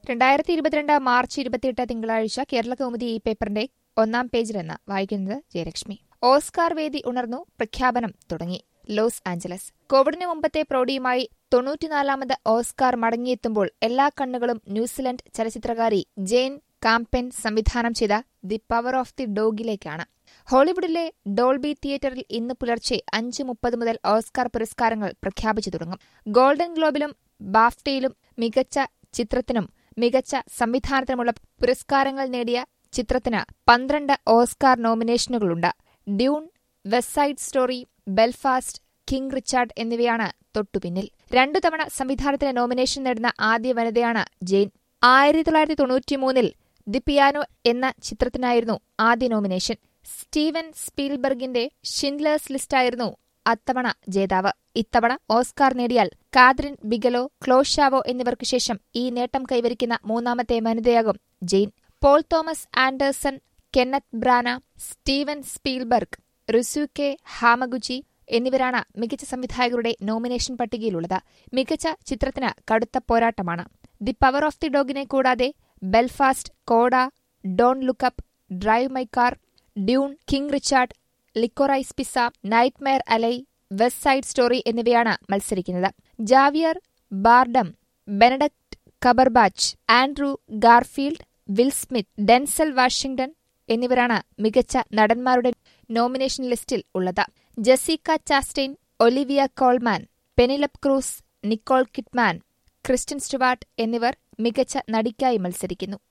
രണ്ടായിരത്തി ഇരുപത്തിരണ്ട് മാർച്ച് ഇരുപത്തിയെട്ട് തിങ്കളാഴ്ച കേരള കൗമുദി ഈ പേപ്പറിന്റെ ഒന്നാം പേജിലെന്ന് വായിക്കുന്നത് ജയലക്ഷ്മി ഓസ്കാർ വേദി ഉണർന്നു പ്രഖ്യാപനം തുടങ്ങി ലോസ് ആഞ്ചലസ് കോവിഡിന് മുമ്പത്തെ പ്രൗഢിയുമായി തൊണ്ണൂറ്റിനാലാമത് ഓസ്കാർ മടങ്ങിയെത്തുമ്പോൾ എല്ലാ കണ്ണുകളും ന്യൂസിലൻഡ് ചലച്ചിത്രകാരി ജെയിൻ കാംപെൻ സംവിധാനം ചെയ്ത ദി പവർ ഓഫ് ദി ഡോഗിലേക്കാണ് ഹോളിവുഡിലെ ഡോൾബി തിയേറ്ററിൽ ഇന്ന് പുലർച്ചെ അഞ്ച് മുപ്പത് മുതൽ ഓസ്കാർ പുരസ്കാരങ്ങൾ പ്രഖ്യാപിച്ചു തുടങ്ങും ഗോൾഡൻ ഗ്ലോബിലും ബാഫ്റ്റയിലും മികച്ച ചിത്രത്തിനും മികച്ച സംവിധാനത്തിനുമുള്ള പുരസ്കാരങ്ങൾ നേടിയ ചിത്രത്തിന് പന്ത്രണ്ട് ഓസ്കാർ നോമിനേഷനുകളുണ്ട് Dune West Side Story Belfast King Richard എന്നിവയാണ് തൊട്ടുപിന്നിൽ രണ്ടു തവണ സംവിധാനത്തിന് നോമിനേഷൻ നേടുന്ന ആദ്യ വനിതയാണ് ജെയിൻ ആയിരത്തി തൊള്ളായിരത്തി തൊണ്ണൂറ്റിമൂന്നിൽ ദി പിയാനോ എന്ന ചിത്രത്തിനായിരുന്നു ആദ്യ നോമിനേഷൻ സ്റ്റീവൻ സ്പീൽബർഗിന്റെ ഷിൻലേഴ്സ് ലിസ്റ്റായിരുന്നു അത്തവണ ജേതാവ് ഇത്തവണ ഓസ്കാർ നേടിയാൽ കാത്രിൻ ബിഗലോ ക്ലോഷാവോ എന്നിവർക്ക് ശേഷം ഈ നേട്ടം കൈവരിക്കുന്ന മൂന്നാമത്തെ വനിതയാകും Jane Paul Thomas Anderson Kenneth Branagh Steven Spielberg Ryusuke Hamaguchi എന്നിവരാണ് മികച്ച സംവിധായകരുടെ നോമിനേഷൻ പട്ടികയിലുള്ളത് മികച്ച ചിത്രത്തിന് കടുത്ത പോരാട്ടമാണ് ദി പവർ ഓഫ് ദി ഡോഗിനെ കൂടാതെ Belfast CODA Don't Look Up Drive My Car Dune King Richard Licorice Pizza Nightmare Alley West Side Story എന്നിവയാണ് മത്സരിക്കുന്നത് Javier Bardem Benedict Cumberbatch Andrew Garfield Will Smith Denzel Washington എന്നിവരാണ് മികച്ച നടന്മാരുടെ nomination ലിസ്റ്റിൽ ഉള്ളത് Jessica Chastain Olivia Colman പെനിലപ് cruise Nicole Kidman Kristen Stewart എന്നിവർ മികച്ച നടിക്കായി മത്സരിക്കുന്നു